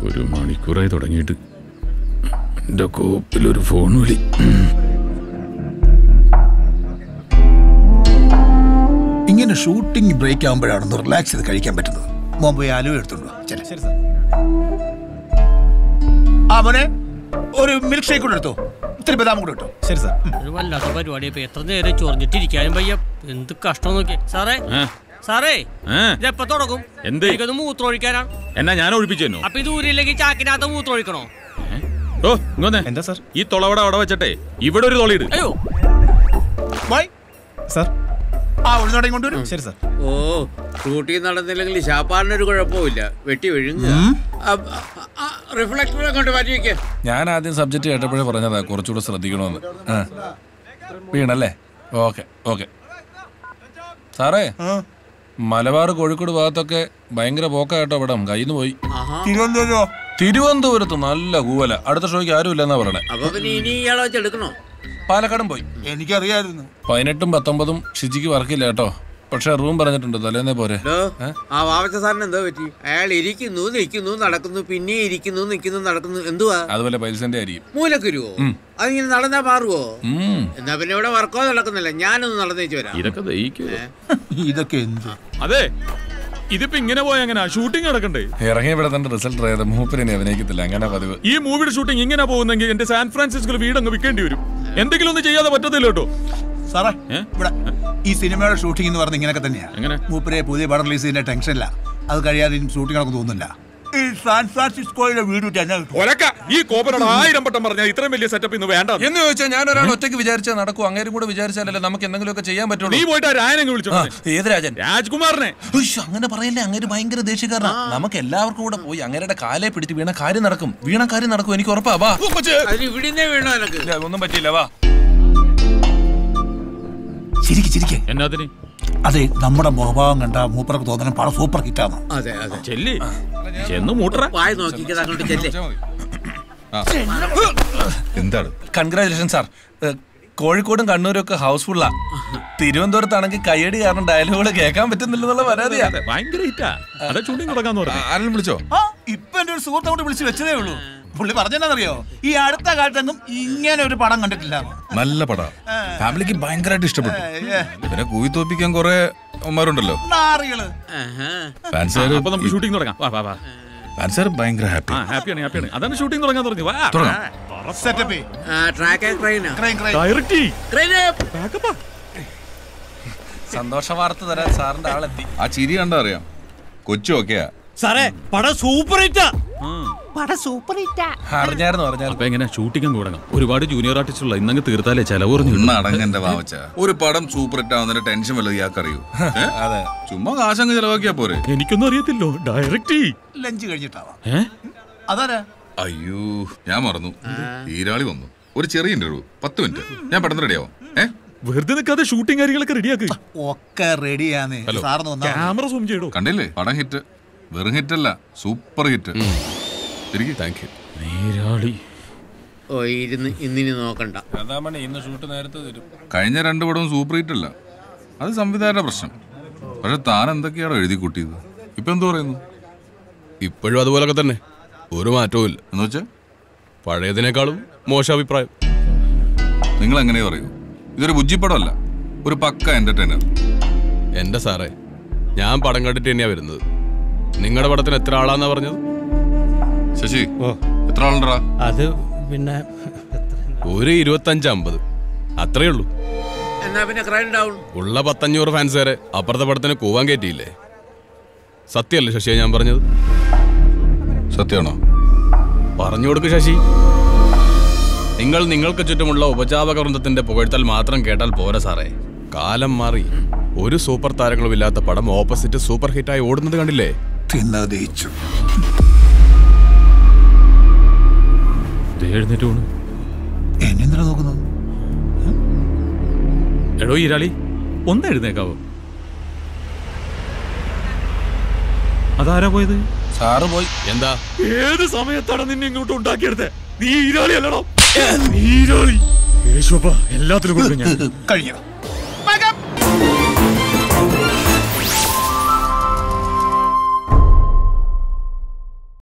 ഒരു മണിക്കൂറായി തുടങ്ങിയിട്ട് എൻ്റെ കോപ്പിലൊരു ഫോൺ വിളി ഇങ്ങനെ ഷൂട്ടിംഗ് ബ്രേക്ക് ആകുമ്പോഴാണ് ഒന്ന് റിലാക്സ് ചെയ്ത് കഴിക്കാൻ പറ്റുന്നത് മോൻ പോയി ആലുവ എടുത്തോണ്ട് വാ. ചെല്ല്. ആ മോനെ ഒരു മിൽക്ക് ഷേക്ക് കൂടെ എടുത്തോ ഇത്തിരി ബദാം കൂടെ ഇട്ടോ ശരി സാർ ഒരു വല്ലാത്ത പരിപാടി ഇപ്പൊ എത്ര നേരം ചൊറിഞ്ഞിട്ടിരിക്കാനും വയ്യ എന്ത് കഷ്ടം നോക്കി സാറേ ഏ? സാറേ ഏ? ഇതെപ്പോ തുടങ്ങും എന്ത്? എനിക്കൊന്ന് മൂത്രമൊഴിക്കാനാണ് എന്നാ ഞാൻ ഒഴിപ്പിച്ചു തന്നോ അപ്പൊ ഇത് ഊരിലേക്ക് ചാക്കിനകത്ത് മൂത്രമൊഴിക്കണോ ഓ ഇങ്ങോന്നേ എന്താ സാർ ഈ തൊളവട അവിടെ വെച്ചട്ടെ ഇവിടെ ഒരു തൊളിയിട് അയ്യോ ബൈ സാർ ആ ഉഴുന്നോടെയും കൊണ്ടുവരും ശരി സാർ ഓ ഷൂട്ടിംഗ് നടന്നില്ലെങ്കിൽ ഷാപ്പാറിനൊരു കുഴപ്പമില്ല വെട്ടി വിഴുങ്ങുക റിഫ്ലക്ടർ അങ്ങോട്ട് മാറ്റി വെക്കേ ഞാൻ ആദ്യം സബ്ജക്റ്റ് കേട്ടപ്പോഴേ പറഞ്ഞതാ കുറച്ചുകൂടെ ശ്രദ്ധിക്കണമെന്ന് ആ. വീണല്ലേ ഓക്കെ ഓക്കെ സാറേ മലബാർ കോഴിക്കോട് ഭാഗത്തൊക്കെ ഭയങ്കര പോക്ക കേട്ടോ പടം കയ്യിൽ നിന്ന് പോയി തിരുവനന്തപുരം തിരുവനന്തപുരത്ത് നല്ല കൂവല അടുത്ത ഷോയ്ക്ക് ആരും ഇല്ലെന്നാ പറയണേ അപ്പൊ പിന്നെ ഇനി ഇയാളെ വെച്ചെടുക്കണോ പാലക്കാടും പോയി എനിക്കറിയായിരുന്നു പതിനെട്ടും പത്തൊമ്പതും ഷിജിക്ക് വർക്കില്ല കേട്ടോ പക്ഷെ റൂം പറഞ്ഞിട്ടുണ്ട് തലേന്നേ പോരെ ഹലോ ആ വാവച്ച സാറിന് എന്തോ പറ്റി അയാൾ ഇരിക്കുന്നു നിൽക്കുന്നു നടക്കുന്നു പിന്നെ ഇരിക്കുന്നു നിൽക്കുന്നു നടക്കുന്നു എന്തുവാ അതുപോലെ പൈസന്റെ ആയിരിക്കും മൂലക്കുരുവോ അതിങ്ങനെ നടന്നാ മാറുവോ ഉം. എന്നാ പിന്നെ ഇവിടെ വർക്കോ നടക്കുന്നില്ല ഞാനൊന്ന് നടന്നേച്ച് വരാം ഇതൊക്കെ ദഹിക്കോ ഇതൊക്കെ എന്ത് അതെ ഇതിപ്പോ ഇങ്ങനെ പോയ എങ്ങനെ ഷൂട്ടിംഗ് നടക്കണ്ടേ ഇറങ്ങിയ ഇവിടെ തന്നെ റിസൾട്ട് അറിയാതെ മൂപ്പരിനെ അഭിനയിക്കത്തില്ല അങ്ങനെ പതിവ് ഈ മൂവിയുടെ ഷൂട്ടിംഗ് ഇങ്ങനെ പോകുന്നെങ്കിൽ എന്റെ സാൻ ഫ്രാൻസിസ്കോയിൽ വീടങ്ങ് വിൽക്കേണ്ടി വരും എന്തെങ്കിലും ഒന്നും ചെയ്യാതെ പറ്റത്തില്ല കേട്ടോ സാറേ ഏ? ഇവിടെ ഈ സിനിമയുടെ ഷൂട്ടിംഗ് എന്ന് പറഞ്ഞ ഇങ്ങനെയൊക്കെ തന്നെയാ എങ്ങനെ? മൂപ്പരെ പുതിയ പടം റിലീസ് ചെയ്യുന്ന ടെൻഷനില്ല അത് കഴിയാതെ ഷൂട്ടിംഗ് നടക്കും തോന്നുന്നില്ല ഈ സാൻ ഫ്രാൻസിസ്കോയിലെ വീട് വിട്ട് എന്നാ കിട്ടും? ഒലക്ക ഈ കോപ്പനോട് ആയിരം വട്ടം പറഞ്ഞാൽ ഇത്രയും വലിയ സെറ്റപ്പ് ഇന്ന് വേണ്ട എന്ന് ചോദിച്ചാൽ ഞാൻ ഒരാൾ ഒറ്റയ്ക്ക് വിചാരിച്ചാൽ നടക്കും അങ്ങേരും കൂടെ വിചാരിച്ചാലല്ലേ നമുക്ക് എന്തെങ്കിലുമൊക്കെ ചെയ്യാൻ നീ പറ്റുള്ളൂ പോയിട്ട് ആ രായനങ്ങ് വിളിച്ചോ ആ, ഏത് രാജൻ രാജ്കുമാറിനെ ഉയ്യോ, അങ്ങനെ പറയല്ലേ അങ്ങനെ ഭയങ്കര ദേഷ്യക്കാരനാ നമുക്ക് എല്ലാവർക്കും കൂടെ പോയി അങ്ങേരുടെ കാലെ പിടിച്ച് വീണ കാര്യം നടക്കും വീണ കാര്യം നടക്കും എനിക്ക് ഉറപ്പാ വാ അതിന് ഇവിടുന്നേ വീണോ എനക്ക് ഇല്ല, ഒന്നും പറ്റിയില്ല വാ ചിരിക്ക് ചിരിക്ക് എന്നാതിന് അതെ നമ്മുടെ മുഖഭാവം കണ്ട മൂപ്പർക്ക് തോന്നണം പടം സൂപ്പർ ഹിറ്റാണ് അതെ അതെ ചെല്ലി ചെന്ന് മൂട്ടറ വായ നോക്കിക്കത് അങ്ങോട്ട് ചെല്ലേ എന്താണ് കൺഗ്രാചുലേഷൻ സാർ ഏഹ്, കോഴിക്കോടും കണ്ണൂരും ഒക്കെ ഹൗസ്ഫുള്ളാ തിരുവനന്തപുരത്താണെങ്കിൽ കയ്യടി കാരണം ഡയലോഗുകൾ കേൾക്കാൻ പറ്റുന്നില്ലെന്നുള്ള പരാതിയാ ഭയങ്കര ഹിറ്റാ അതെ ഷൂട്ടിംഗ് തുടങ്ങാന്ന് പറഞ്ഞു ആരെങ്കിലും വിളിച്ചോ ആ ഇപ്പൊ എന്റെ ഒരു സുഹൃത്ത് അങ്ങോട്ട് വിളിച്ച് വെച്ചതേ ഉള്ളൂ പുള്ളി പറഞ്ഞെന്നറിയോ ഈ അടുത്ത കാലത്തെങ്ങും ഇങ്ങനെ ഒരു പടം കണ്ടിട്ടില്ല നല്ല പടാ ഫാമിലിക്ക് ഭയങ്കരമായിട്ട് ഇഷ്ടപ്പെട്ടു പിന്നെ കൂവി തോപ്പിക്കാൻ കുറെ അമ്മമാരുണ്ടല്ലോ നാറികള് ഫാൻസുകാർ അപ്പൊ നമുക്ക് ഷൂട്ടിംഗ് തുടങ്ങാം വാ വാ വാ ഫാൻസുകാർ ഭയങ്കര ഹാപ്പി ആ ഹാപ്പിയാണ് ഹാപ്പിയാണ് അതാണ് ഷൂട്ടിംഗ് തുടങ്ങാൻ പറഞ്ഞു വാ സെറ്റപ്പ് ട്രാക്ക് ക്രൈനാ ക്രൈം ക്രൈം ഡയറക്റ്റ് ക്രൈന് സന്തോഷ വാർത്ത തരാൻ സാറിന്റെ ആളെത്തി ആ ചിരി കണ്ടാ അറിയാം കൊച്ചു ഒക്കെയാ സാറേ പടം സൂപ്പർ ഹിറ്റാ അറിഞ്ഞായിരുന്നു അറിഞ്ഞായിരുന്നു അപ്പൊ എങ്ങനെ ഷൂട്ടിംഗ് അങ്ങ് തുടങ്ങാം ഒരുപാട് ജൂനിയർ ആർട്ടിസ്റ്റുള്ള ഇന്നങ്ങ് തീർത്താലേ ചെലവ് കുറഞ്ഞു കിട്ടും. ഇന്ന് അടങ്ങന്റെ വാവച്ച ഒരു പടം സൂപ്പർ ഹിറ്റ് ആവുന്നതിന്റെ ടെൻഷൻ വല്ലതും ഇയാൾക്ക് അറിയൂ ഏ? അതെ ചുമ്മാ കാശങ്ങ് ചെലവാക്കിയാ പോരെ എനിക്കൊന്നും അറിയത്തില്ലോ ഡയറക്റ്റ് ലഞ്ച് കഴിഞ്ഞിട്ടാവാം ഏ അതാരാ അയ്യോ ഞാൻ മറന്നു ഈരാളി വന്നു ഒരു ചെറിയ ഇന്റർവ്യൂ പത്ത് മിനിറ്റ് ഞാൻ പെട്ടെന്ന് റെഡിയാവും ഏ വെറുതെ നിൽക്കാതെ ഷൂട്ടിംഗ് കാര്യങ്ങളൊക്കെ റെഡിയാക്ക് ഒക്കെ റെഡിയാന്ന് സാറിന് വന്നാ മതി. ക്യാമറ സൂം ചെയ്തോ കണ്ടില്ലേ പടം ഹിറ്റ് വെറും ഹിറ്റ് അല്ല super hit thank you Neerali ഓ ഇരുന്ന് ഇന്നിനി നോക്കണ്ട അതാമണി ഇന്ന് ഷൂട്ട് നേരത്തെ തരും കഴിഞ്ഞ രണ്ട് പടവും സൂപ്പർ ഹിറ്റ് അല്ല അത് സംവിധായകരുടെ പ്രശ്നം പക്ഷെ താൻ എന്തൊക്കെയാണോ എഴുതി കൂട്ടിയത് ഇപ്പൊ എന്തു പറയുന്നു ഇപ്പോഴും അതുപോലൊക്കെ തന്നെ ഒരു മാറ്റവും ഇല്ല എന്ന് വെച്ചാ പഴയതിനേക്കാളും മോശം അഭിപ്രായം നിങ്ങൾ എങ്ങനെ പറയൂ ഇതൊരു ബുജ്ജിപ്പടമല്ല ഒരു പക്ക എന്റർടൈനർ എന്റെ സാറേ ഞാൻ പടം കണ്ടിട്ട് തന്നെയാ വരുന്നത് നിങ്ങളുടെ പടത്തിന് എത്ര ആളാന്നാ പറഞ്ഞത് ശശി എത്ര ആളുണ്ടാ അത് പിന്നെ ഒരു ഇരുപത്തഞ്ച് അമ്പത് അത്രേ ഉള്ളൂ എന്നാ പിന്നെ ക്രൈൻ ഡൗൺ ഉള്ള പത്തഞ്ഞൂറ് ഫാൻസുകാരെ അപ്പുറത്തെ പടത്തിന് കൂവാൻ കയറ്റിയില്ലേ സത്യമല്ലേ ശശിയെ ഞാൻ പറഞ്ഞത് സത്യമാണോ പറഞ്ഞു കൊടുക്ക് ശശി നിങ്ങൾ നിങ്ങൾക്ക് ചുറ്റുമുള്ള ഉപജാപക വൃന്ദത്തിന്റെ പുകഴ്ത്തൽ മാത്രം കേട്ടാൽ പോരാ സാറേ കാലം മാറി ഒരു സൂപ്പർ താരങ്ങളും ഇല്ലാത്ത പടം ഓപ്പോസിറ്റ് സൂപ്പർ ഹിറ്റായി ഓടുന്നത് കണ്ടില്ലേ തിന്നത് ദഹിച്ചു ദേ എഴുന്നേറ്റ് പോണു എന്നെന്തിനാ നോക്കുന്നത് എടോ ഈരാളി ഒന്ന് എഴുന്നേക്കാവോ അതാരാ പോയത് സാറ് പോയി എന്താ ഏത് സമയത്താണ് നിന്നെ ഇങ്ങോട്ട് ഉണ്ടാക്കിയെടുത്തേ നീ ഈരാളി അല്ലടോ ഈരാളി യേശോപ്പ എല്ലാത്തിലും കൊടുക്കും ഞാൻ കഴിഞ്ഞോ